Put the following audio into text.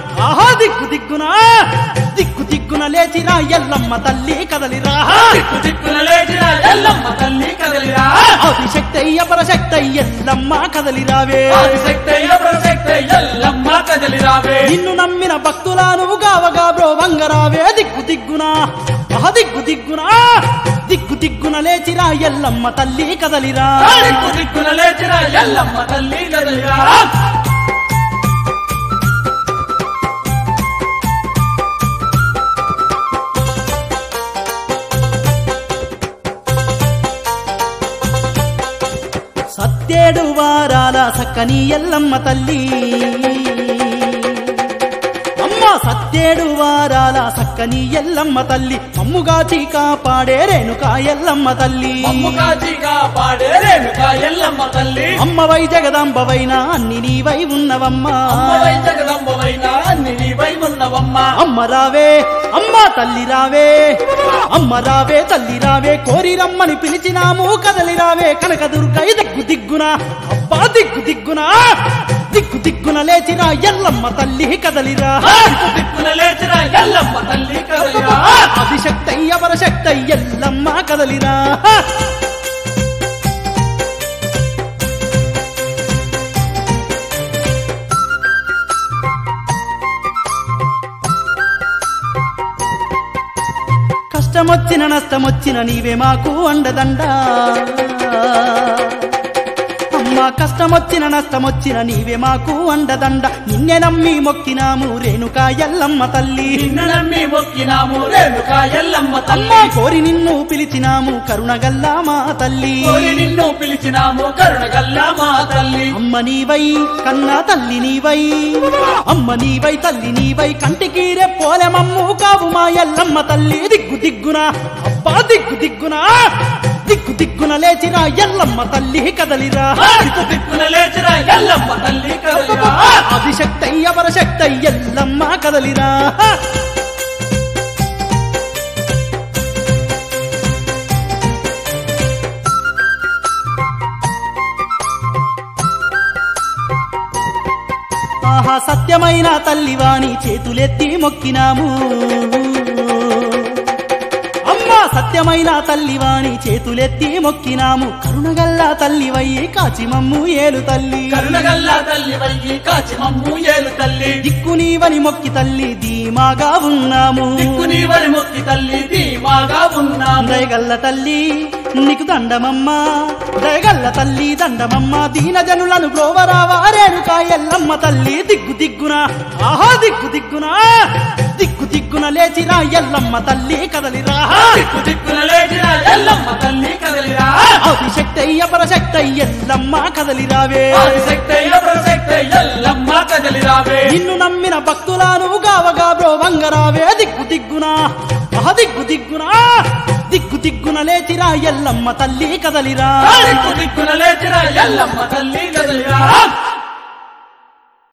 ఆహా దిక్కు దిక్కున దిక్కు దిక్కున లేచిరా ఎల్లమ్మ తల్లి కదలిరా దిక్కు దిక్కున లేచిన ఎల్లమ్మ తల్లి కదలిరా ఆదిశక్తయ్య పరశక్తయ్య ఎల్లమ్మ కదలిరావే ఆదిశక్తయ్య ప్రసక్తయ్య ఎల్లమ్మ కదలిరావే నిన్ను నమ్మిన భక్తులను గావగా బ్రో వంగరావే దిక్కు దిగ్గున ఆహా దిక్కు దిగ్గున దిక్కు దిక్కున లేచిరా ఎల్లమ్మ తల్లి కదలిరా దిక్కు దిక్కున లేచిన ఎల్లమ్మ తల్లి కదలిరా సత్యేడు వారాల సక్కని ఎల్లమ్మ తల్లి అమ్మ సత్యేడు వారాల సక్కని ఎల్లమ్మ తల్లి అమ్ముగాచి కాపాడే రేణుకా ఎల్లమ్మ తల్లి అమ్ముగాచిగా పాడే రేణుక ఎల్లమ్మ తల్లి అమ్మవై జగదాంబవైన అన్ని నీవై ఉన్నవమ్మా అమ్మవై జగదంబవైన అన్ని నీవై ఉన్నవమ్మ అమ్మ రావే అమ్మ తల్లి రావే అమ్మ రావే తల్లి రావే కోరి రమ్మని పిలిచినాము కదలి రావే కనక దుర్గై దిగ్గు దిగ్గున అబ్బా దిగ్గు దిగ్గున దిగ్గు దిగ్గున లేచిన ఎల్లమ్మ తల్లి కదలిరా దిక్కు దిక్కున లేచిన ఎల్లమ్మ తల్లి కదలిరా అభిశక్తయ్య పరశక్తయ్య ఎల్లమ్మ కదలిరా కష్టమొచ్చిన నష్టమొచ్చిన నీవే మాకు అండదండ అమ్మా కష్టమొచ్చిన నష్టమొచ్చిన నీవే మాకు అండదండ నిన్నే నమ్మి మొక్కినాము రేణుకా ఎల్లమ్మ తల్లి నిన్ను నమ్మి మొక్కినాము రేణుక ఎల్లమ్మ అమ్మా తల్లి కోరి నిన్ను పిలిచినాము కరుణగల్లా మా తల్లి కోరి నిన్ను పిలిచినాము కరుణగల్లా మా తల్లి అమ్మ నీవై కన్నా తల్లి నీవై అమ్మ నీవై తల్లి నీవై కంటికి రెప్పోలెమమ్ము కావు మా ఎల్లమ్మ తల్లి దిగ్గు దిగ్గున అబ్బా దిగ్గు దిగ్గున దిగ్గు దిగ్గున లేచిరా ఎల్లమ్మ తల్లి కదలిరా దిక్కు దిక్కున లేచిన ఎల్లమ్మ తల్లి కదలిరా ఆదిశక్తయ్య పరశక్తయ్య ఎల్లమ్మ కదలిరా ఆహా సత్యమైన తల్లివాణి చేతులెత్తి మొక్కినాము అమ్మా సత్యమైన తల్లివాణి చేతులెత్తి మొక్కినాము కరుణగల్లా తల్లివయ్యి కాచిమమ్ము ఏలు తల్లి కరుణగల్లా తల్లి వయ్యి కాచి మమ్ము ఏలు తల్లి దిక్కు నీవని మొక్కి తల్లి ధీమాగా ఉన్నాము దిక్కు నీవరి మొక్కి తల్లి ధీమాగా ఉన్నాము దయగల్ల తల్లి నీకు దండమమ్మా దయగల్ల తల్లి దండమమ్మ దీన జనులను బ్రోవరావా రేణుకా ఎల్లమ్మ తల్లి దిగ్గు దిగ్గున ఆహా దిగ్గు దిగ్గున దిక్కు దిగ్గున లేచిరా ఎల్లమ్మ తల్లి కదలిరా దిక్కు దిక్కున లేచిన ఎల్లమ్మ తల్లి కదలిరా ఆదిశక్తయ్య పరశక్తయ్య ఎల్లమ్మ కదలిరావే ఆదిశక్తయ్య ప్రసక్తయ్య ఎల్లమ్మ కదలిరావే నిన్ను నమ్మిన భక్తులను గావగా బ్రో వంగరావే దిగ్గు దిగ్గున ఆహా దిగ్గు దిగ్గున దిగ్గు దిగ్గున లేచిరా ఎల్లమ్మ తల్లి కదలిరా దిక్కు దిక్కున లేచిన ఎల్లమ్మ తల్లి కదలిరా